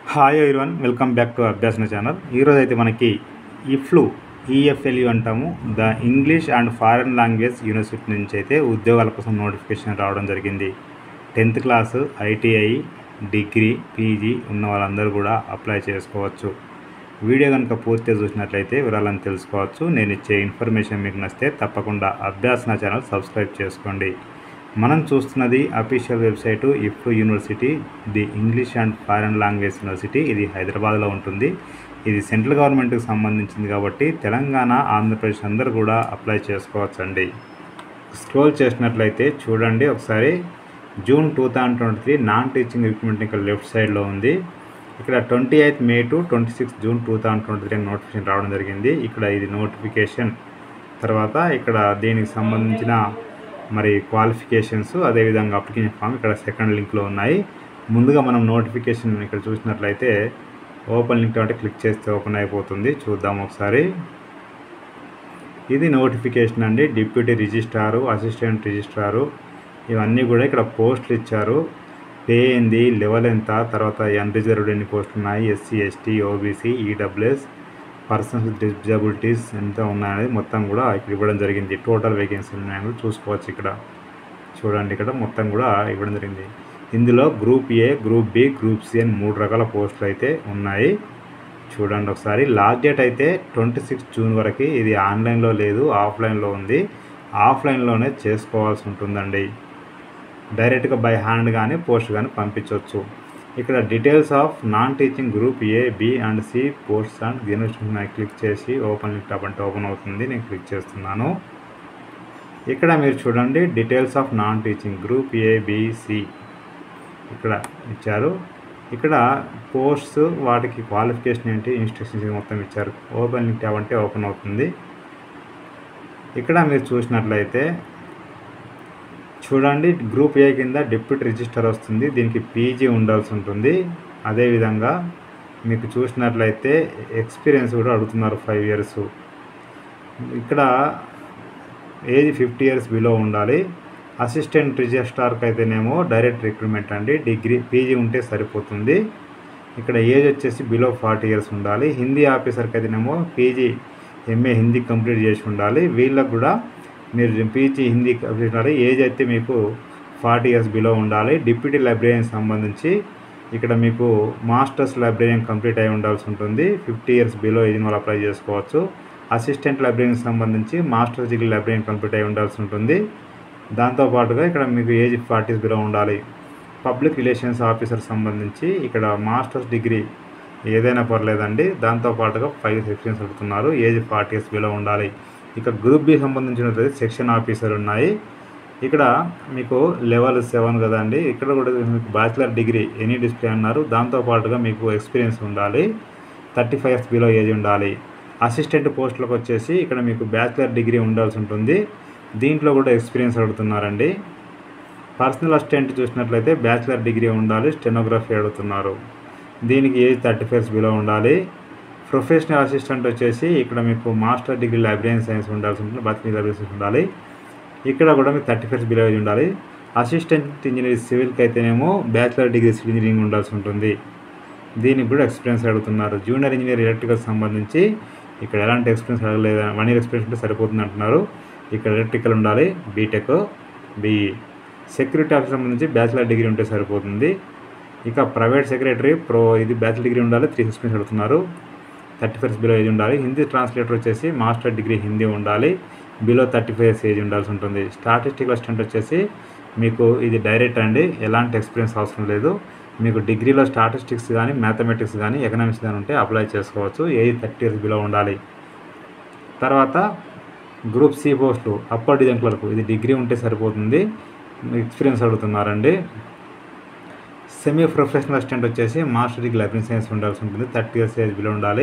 hi everyone welcome back to Abhyasana channel ఈరోజు అయితే మనకి ఇఫ్లు ఈఎఫ్ఎల్యు అంటాము the English and foreign language university నుంచి అయితే ఉద్యోగాల కోసం నోటిఫికేషన్ రావడం జరిగింది tenth class ITI degree PG ఉన్న వాళ్ళందరూ కూడా అప్లై చేసుకోవచ్చు వీడియో కనుక పూర్తిగా చూసినట్లయితే వివరాలను తెలుసుకోవచ్చు నేను ఇచ్చే ఇన్ఫర్మేషన్ మీకు నచ్చితే తప్పకుండా అభ్యాసన ఛానల్ సబ్స్క్రైబ్ చేసుకోండి మనం చూస్తున్నది official website EFLU university the English and foreign language university ఇది హైదరాబాద్లో ఉంటుంది ఇది సెంట్రల్ గవర్నమెంట్కి సంబంధించింది కాబట్టి తెలంగాణ ఆంధ్రప్రదేశ్ అందరూ కూడా అప్లై చేసుకోవచ్చండి స్క్రోల్ చేసినట్లయితే చూడండి ఒకసారి June two thousand twenty three non teaching recruitment ఇక్కడ లెఫ్ట్ సైడ్లో ఉంది ఇక్కడ twenty eighth May to twenty six June two thousand twenty three notification రావడం జరిగింది ఇక్కడ ఇది నోటిఫికేషన్ తర్వాత ఇక్కడ దీనికి సంబంధించిన మరి క్వాలిఫికేషన్స్ అదేవిధంగా అప్లికేషన్ ఫామ్ ఇక్కడ సెకండ్ లింక్లో ఉన్నాయి ముందుగా మనం నోటిఫికేషన్ ఇక్కడ చూసినట్లయితే ఓపెన్ లింక్ అంటే క్లిక్ చేస్తే ఓపెన్ అయిపోతుంది చూద్దాం ఒకసారి ఇది నోటిఫికేషన్ అండి డిప్యూటీ రిజిస్ట్రారు అసిస్టెంట్ రిజిస్ట్రారు ఇవన్నీ కూడా ఇక్కడ పోస్టులు ఇచ్చారు పే ఏంది లెవెల్ ఎంత తర్వాత అన్రిజర్వ్డ్ ఎన్ని పోస్టులు ఉన్నాయి SC ST OBC EWS persons with disabilities ఎంత ఉన్నాయనేది మొత్తం కూడా ఇక్కడ ఇవ్వడం జరిగింది టోటల్ వేకెన్సీ ఉన్నాయని చూసుకోవచ్చు ఇక్కడ చూడండి ఇక్కడ మొత్తం కూడా ఇవ్వడం జరిగింది ఇందులో group A group B group C అని మూడు రకాల పోస్టులు అయితే ఉన్నాయి చూడండి ఒకసారి లాస్ట్ డేట్ అయితే ట్వంటీ సిక్స్ జూన్ వరకు ఇది ఆన్లైన్లో లేదు ఆఫ్లైన్లో ఉంది ఆఫ్లైన్లోనే చేసుకోవాల్సి ఉంటుందండి డైరెక్ట్గా బై హ్యాండ్ కానీ పోస్ట్ కానీ పంపించవచ్చు ఇక్కడ details of non teaching group A B and C posts and దీని క్లిక్ చేసి ఓపెన్ లింక్ టాప్ అంటే ఓపెన్ అవుతుంది నేను క్లిక్ చేస్తున్నాను ఇక్కడ మీరు చూడండి details of non teaching group A B C ఇక్కడ ఇచ్చారు ఇక్కడ పోస్ట్స్ వాటికి క్వాలిఫికేషన్ ఏంటి ఇన్స్ట్రక్షన్స్ మొత్తం ఇచ్చారు ఓపెన్ లింక్ ట్యాబ్ అంటే ఓపెన్ అవుతుంది ఇక్కడ మీరు చూసినట్లయితే చూడండి గ్రూప్ ఏ కింద డిప్యూటీ రిజిస్టర్ వస్తుంది దీనికి పీజీ ఉండాల్సి ఉంటుంది అదేవిధంగా మీకు చూసినట్లయితే ఎక్స్పీరియన్స్ కూడా అడుగుతున్నారు ఫైవ్ ఇయర్స్ ఇక్కడ ఏజ్ ఫిఫ్టీ ఇయర్స్ బిలో ఉండాలి అసిస్టెంట్ రిజిస్ట్రార్కి అయితేనేమో డైరెక్ట్ రిక్రూట్మెంట్ అండి డిగ్రీ పీజీ ఉంటే సరిపోతుంది ఇక్కడ ఏజ్ వచ్చేసి బిలో ఫార్టీ ఇయర్స్ ఉండాలి హిందీ ఆఫీసర్కి అయితేనేమో పీజీ ఎంఏ హిందీ కంప్లీట్ చేసి ఉండాలి వీళ్ళకు కూడా మీరు పీజీ హిందీ కంప్లీట్ ఉండాలి ఏజ్ అయితే మీకు ఫార్టీ ఇయర్స్ బిలో ఉండాలి డిప్యూటీ లైబ్రరీకి సంబంధించి ఇక్కడ మీకు మాస్టర్స్ లైబ్రరీన్ కంప్లీట్ అయి ఉండాల్సి ఉంటుంది ఫిఫ్టీ ఇయర్స్ బిలో ఏజ్ వాళ్ళు అప్లై చేసుకోవచ్చు అసిస్టెంట్ లైబ్రరీకి సంబంధించి మాస్టర్స్ డిగ్రీ లైబ్రరీన్ కంప్లీట్ అయి ఉండాల్సి ఉంటుంది దాంతోపాటుగా ఇక్కడ మీకు ఏజ్ ఫార్టీస్ బిలో ఉండాలి పబ్లిక్ రిలేషన్స్ ఆఫీసర్ సంబంధించి ఇక్కడ మాస్టర్స్ డిగ్రీ ఏదైనా పర్లేదండి దాంతోపాటుగా ఫైవ్ సెక్షన్స్ అడుగుతున్నారు ఏజ్ ఫార్టీ ఇయర్స్ బిలో ఉండాలి ఇక గ్రూప్ బి సంబంధించినట్లయితే సెక్షన్ ఆఫీసర్ ఉన్నాయి ఇక్కడ మీకు లెవెల్ సెవెన్ కదండి ఇక్కడ కూడా మీకు బ్యాచిలర్ డిగ్రీ ఎనీ డిస్ప్లే అన్నారు దాంతోపాటుగా మీకు ఎక్స్పీరియన్స్ ఉండాలి thirty five years below age ఉండాలి అసిస్టెంట్ పోస్టులకు వచ్చేసి ఇక్కడ మీకు బ్యాచిలర్ డిగ్రీ ఉండాల్సి ఉంటుంది దీంట్లో కూడా ఎక్స్పీరియన్స్ అడుగుతున్నారండి పర్సనల్ అసిస్టెంట్ చూసినట్లయితే బ్యాచిలర్ డిగ్రీ ఉండాలి స్టెనోగ్రఫీ అడుగుతున్నారు దీనికి ఏజ్ థర్టీ ఫైవ్స్ బిలో ఉండాలి ప్రొఫెషనల్ అసిస్టెంట్ వచ్చేసి ఇక్కడ మీకు మాస్టర్ డిగ్రీ లైబ్రరీ సైన్స్ ఉండాల్సి ఉంటుంది బతికి లైబ్రరీ సైన్స్ ఉండాలి ఇక్కడ కూడా మీకు థర్టీ ఫైవ్స్ బిలో ఏజ్ ఉండాలి అసిస్టెంట్ ఇంజనీర్ సివిల్కి అయితేనేమో బ్యాచిలర్ డిగ్రీ సివిల్ ఇంజనీరింగ్ ఉండాల్సి ఉంటుంది దీనికి కూడా ఎక్స్పీరియన్స్ అడుగుతున్నారు జూనియర్ ఇంజనీర్ ఎలక్ట్రికల్ సంబంధించి ఇక్కడ ఎలాంటి ఎక్స్పీరియన్స్ అడగలేదు వన్ ఇయర్ ఎక్స్పీరియన్స్ ఉంటే సరిపోతుంది అంటున్నారు ఇక్కడ ఎలక్ట్రికల్ ఉండాలి బీటెక్ బీఈ సెక్యూరిటీ ఆఫీస్ సంబంధించి బ్యాచిలర్ డిగ్రీ ఉంటే సరిపోతుంది ఇక ప్రైవేట్ సెక్రటరీ ప్రో ఇది బ్యాచిలర్ డిగ్రీ ఉండాలి త్రీ ఎక్స్పీరియన్స్ అడుగుతున్నారు థర్టీ ఫైవ్ బిలో ఏజ్ ఉండాలి హిందీ ట్రాన్స్లేటర్ వచ్చేసి మాస్టర్ డిగ్రీ హిందీ ఉండాలి below thirty five years age ఉండాల్సి ఉంటుంది స్టాటిస్టికల్ అసిస్టెంట్ వచ్చేసి మీకు ఇది డైరెక్ట్ అండి ఎలాంటి ఎక్స్పీరియన్స్ అవసరం లేదు మీకు డిగ్రీలో స్టాటిస్టిక్స్ కానీ మ్యాథమెటిక్స్ కానీ ఎకనామిక్స్ కానీ ఉంటే అప్లై చేసుకోవచ్చు ఏజ్ థర్టీ ఇయర్స్ బిలో ఉండాలి తర్వాత గ్రూప్ సి పోస్టులు అప్పర్ డిజైన్ క్లర్క్ ఇది డిగ్రీ ఉంటే సరిపోతుంది ఎక్స్పీరియన్స్ అడుగుతున్నారండి సెమీ ప్రొఫెషనల్ అసిస్టెంట్ వచ్చేసి మాస్టర్ డిగ్రీ లైబ్రరీ సైన్స్ ఉండాల్సి ఉంటుంది థర్టీ ఇయర్స్ ఏజ్ బిలో ఉండాలి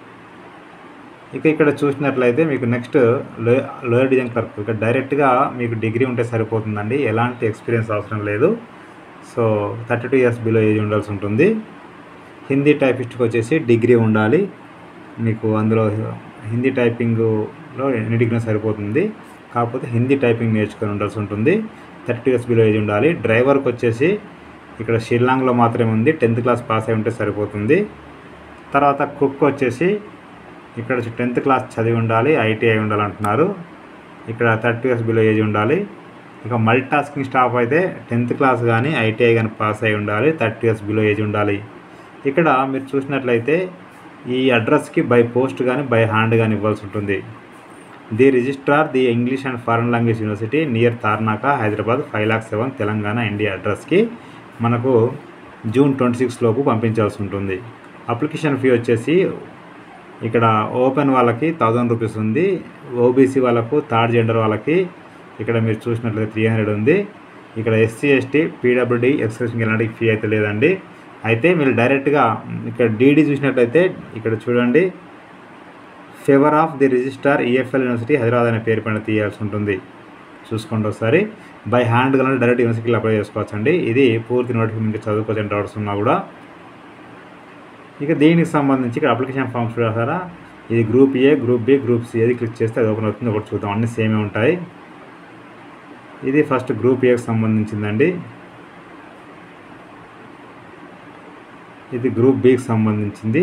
ఇక ఇక్కడ చూసినట్లయితే మీకు నెక్స్ట్ లో లోయర్ డిజైన్ క్లర్క్ ఇక్కడ డైరెక్ట్గా మీకు డిగ్రీ ఉంటే సరిపోతుందండి ఎలాంటి ఎక్స్పీరియన్స్ అవసరం లేదు so thirty two years below age ఉండాల్సి ఉంటుంది హిందీ టైపిస్ట్కి వచ్చేసి డిగ్రీ ఉండాలి మీకు అందులో హిందీ టైపింగ్లో ఎన్ని డిగ్రీ సరిపోతుంది కాకపోతే హిందీ టైపింగ్ నేర్చుకొని ఉండాల్సి ఉంటుంది థర్టీ ఇయర్స్ బిలో ఏజ్ ఉండాలి డ్రైవర్కి వచ్చేసి ఇక్కడ షిల్లాంగ్లో మాత్రమే ఉంది టెన్త్ క్లాస్ పాస్ అయి ఉంటే సరిపోతుంది తర్వాత కుక్ వచ్చేసి ఇక్కడ టెన్త్ క్లాస్ చదివి ఉండాలి ఐటీఐ ఉండాలంటున్నారు ఇక్కడ థర్టీ ఇయర్స్ బిలో ఏజ్ ఉండాలి ఇక మల్టీ టాస్కింగ్ స్టాఫ్ అయితే టెన్త్ క్లాస్ కానీ ఐటీఐ కానీ పాస్ అయి ఉండాలి థర్టీ ఇయర్స్ బిలో ఏజ్ ఉండాలి ఇక్కడ మీరు చూసినట్లయితే ఈ అడ్రస్కి బై పోస్ట్ కానీ బై హ్యాండ్ కానీ ఇవ్వాల్సి ఉంటుంది the registrar the English and foreign language university near Tarnaka Hyderabad five lakh seven Telangana India అడ్రస్కి మనకు జూన్ ట్వంటీ సిక్స్ లోపు పంపించాల్సి ఉంటుంది అప్లికేషన్ ఫీ వచ్చేసి ఇక్కడ ఓపెన్ వాళ్ళకి థౌజండ్ రూపీస్ ఉంది ఓబీసీ వాళ్ళకు థర్డ్ జెండర్ వాళ్ళకి ఇక్కడ మీరు చూసినట్లయితే త్రీ హండ్రెడ్ ఉంది ఇక్కడ ఎస్సీ ఎస్టీ పీడబ్ల్యూడి ఎక్స్ప్రెషన్ ఎలాంటి ఫీ అయితే లేదండి అయితే మీరు డైరెక్ట్గా ఇక్కడ డీడీ చూసినట్లయితే ఇక్కడ చూడండి favour of the registrar EFL university Hyderabad అనే పేరు పైన తీయాల్సి ఉంటుంది చూసుకోండి ఒకసారి బై హ్యాండ్ కన్నా డైరెక్ట్ యూనివర్సిటీకి అప్లై చేసుకోవచ్చండి ఇది పూర్తి నోటిఫికేషన్ మీకు చదువుకోవచ్చు డౌట్స్ ఉన్నా కూడా ఇక దీనికి సంబంధించి ఇక్కడ అప్లికేషన్ ఫామ్ చూడారా ఇది group A group B group C ఏది క్లిక్ చేస్తే అది ఓపెన్ అవుతుంది ఒకటి చూద్దాం అన్నీ సేమే ఉంటాయి ఇది ఫస్ట్ గ్రూప్ ఏకి సంబంధించిందండి ఇది గ్రూప్ బికి సంబంధించింది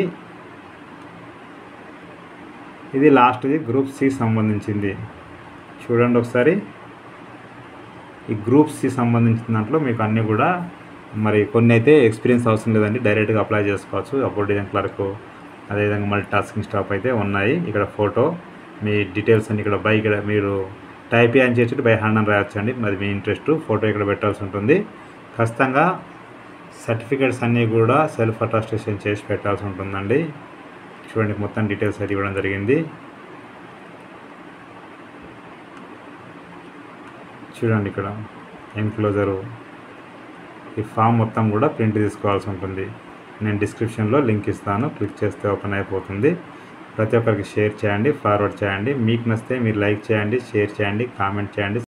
ఇది లాస్ట్ది గ్రూప్ సి సంబంధించింది చూడండి ఒకసారి ఈ గ్రూప్ సి సంబంధించిన దాంట్లో మీకు అన్నీ కూడా మరి కొన్ని అయితే ఎక్స్పీరియన్స్ అవసరం లేదండి డైరెక్ట్గా అప్లై చేసుకోవచ్చు అప్పుడు డిజైన్ క్లర్క్ అదేవిధంగా మల్టీ టాస్కింగ్ స్టాప్ అయితే ఉన్నాయి ఇక్కడ ఫోటో మీ డీటెయిల్స్ అన్ని ఇక్కడ బై ఇక్కడ మీరు టైప్ అని చేసి బై హ్యాండ్ అని రాయొచ్చు అండి మరి మీ ఇంట్రెస్ట్ ఫోటో ఇక్కడ పెట్టాల్సి ఉంటుంది ఖచ్చితంగా సర్టిఫికేట్స్ అన్నీ కూడా సెల్ఫ్ అటాస్టేషన్ చేసి పెట్టాల్సి ఉంటుందండి చూడండి మొత్తం డీటెయిల్స్ అయితే ఇవ్వడం జరిగింది చూడండి ఇక్కడ ఎన్క్లోజరు ఈ ఫామ్ మొత్తం కూడా ప్రింట్ తీసుకోవాల్సి ఉంటుంది నేను డిస్క్రిప్షన్లో లింక్ ఇస్తాను క్లిక్ చేస్తే ఓపెన్ అయిపోతుంది ప్రతి ఒక్కరికి షేర్ చేయండి ఫార్వర్డ్ చేయండి మీకు నచ్చితే మీరు లైక్ చేయండి షేర్ చేయండి కామెంట్ చేయండి